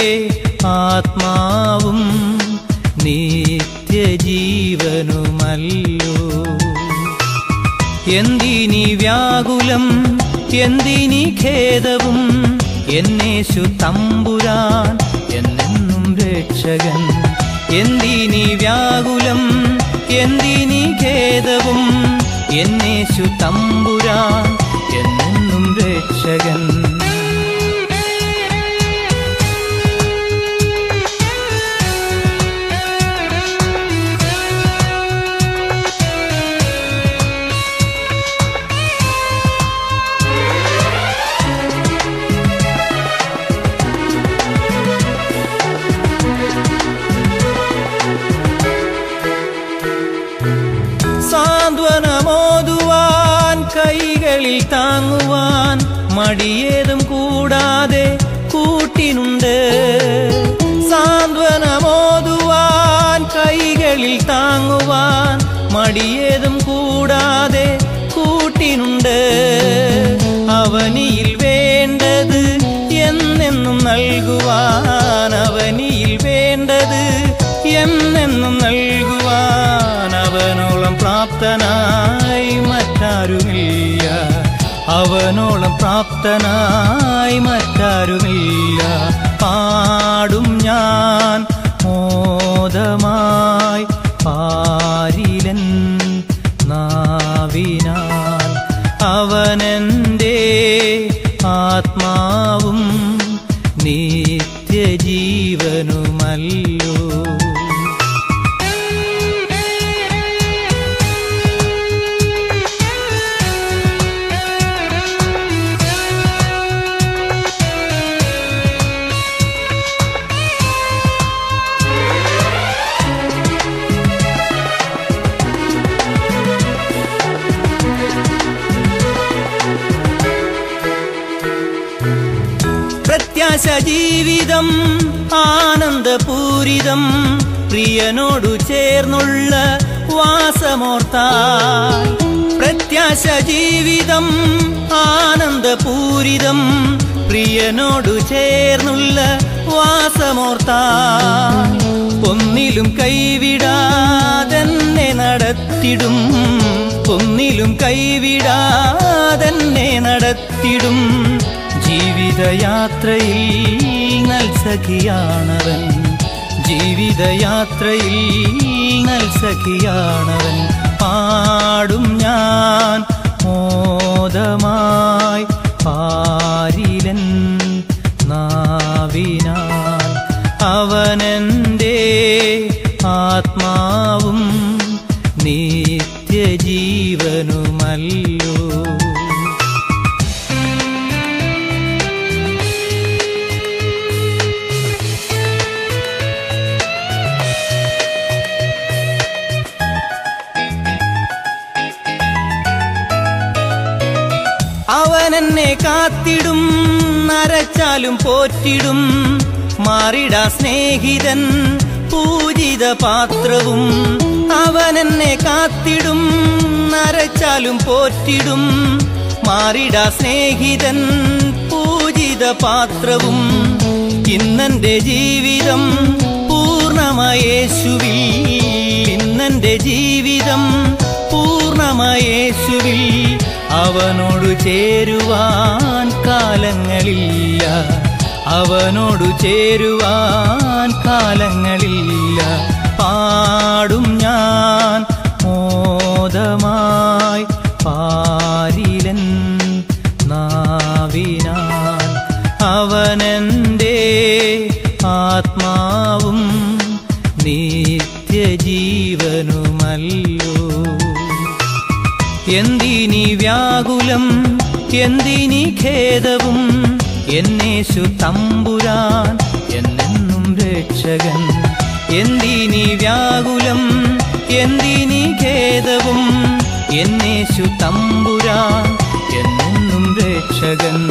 ആത്മാവും നിത്യജീവനുമല്ലോ എന്തിനി വ്യാകുലം എന്തിനി ഖേദവും എന്നേശു തമ്പുരാൻ എന്നെന്നും രക്ഷകൻ എന്തിനി വ്യാകുലം എന്തിനി ഖേദവും എന്നേശു തമ്പുരാൻ എന്നെന്നും രക്ഷകൻ സാന്ത്വനമോതുവാൻ കൈകളിൽ താങ്ങുവാൻ മടിയേതും കൂടാതെ കൂട്ടിനുണ്ട് സാന്ത്വനമോതുവാൻ കൈകളിൽ താങ്ങുവാൻ മടിയേതും കൂടാതെ കൂട്ടിനുണ്ട് അവനിയിൽ വേണ്ടത് എന്നെന്നും നൽകുവാൻ അവനിയിൽ വേണ്ടത് എന്നെന്നും നൽകുവാൻ അവനോളം പ്രാപ്തനായി മറ്റാരുമില്ല അവനോളം പ്രാപ്തനായി മറ്റാരുമില്ല പാടും ഞാൻ മോദമായി പാരിലൻ നാവിനാൽ അവനെൻ്റെ ആത്മാവും നിത്യജീവനുമല്ലോ പ്രത്യാശ ജീവിതം ആനന്ദപൂരിതം പ്രിയനോടു ചേർന്നുള്ള വാസമോർത്താൽ പ്രത്യാശ ജീവിതം ആനന്ദപൂരിതം പ്രിയനോടു ചേർന്നുള്ള വാസമോർത്താൽ ഒന്നിലും കൈവിടാതെന്നെ നടത്തിടും ഒന്നിലും കൈവിടാതെന്നെ നടത്തിടും ജീവിതയാത്രയിൽ നൽസഖിയാണവൻ ജീവിതയാത്രയിൽ നൽസഖിയാണവൻ പാടും ഞാൻ മോദമായി പാരിലൻ നാവിനാൽ അവനെൻ്റെ ആത്മാവും നിത്യജീവനുമല്ലോ അവൻ എന്നെ കാത്തിടും നരച്ചാലും പോറ്റിടും മാറിടാ സ്നേഹിതൻ പൂജിത പാത്രവും അവൻ എന്നെ കാത്തിടും നരച്ചാലും പോറ്റിടും മാറിടാ സ്നേഹിതൻ പൂജിത പാത്രവും ഇന്നെന്റെ ജീവിതം പൂർണ്ണമയേശുവിൽ ഇന്നെന്റെ ജീവിതം പൂർണ്ണമയേശുവിൽ അവനോടു ചേരുവാൻ കാലങ്ങളില്ല അവനോടു ചേരുവാൻ കാലങ്ങളില്ല പാടും ഞാൻ മോദമായി പാരിലൻ നാവിനാൽ അവനെൻ്റെ ആത്മാവും നിത്യജീവനുമല്ലോ എന്തിനി വ്യാകുലം എന്തിനി ഖേദവും എന്നേശു തമ്പുരാൻ എന്നെന്നും രക്ഷകൻ എന്തിനി വ്യാകുലം എന്തിനി ഖേദവും എന്നേശു തമ്പുരാൻ എന്നെന്നും രക്ഷകൻ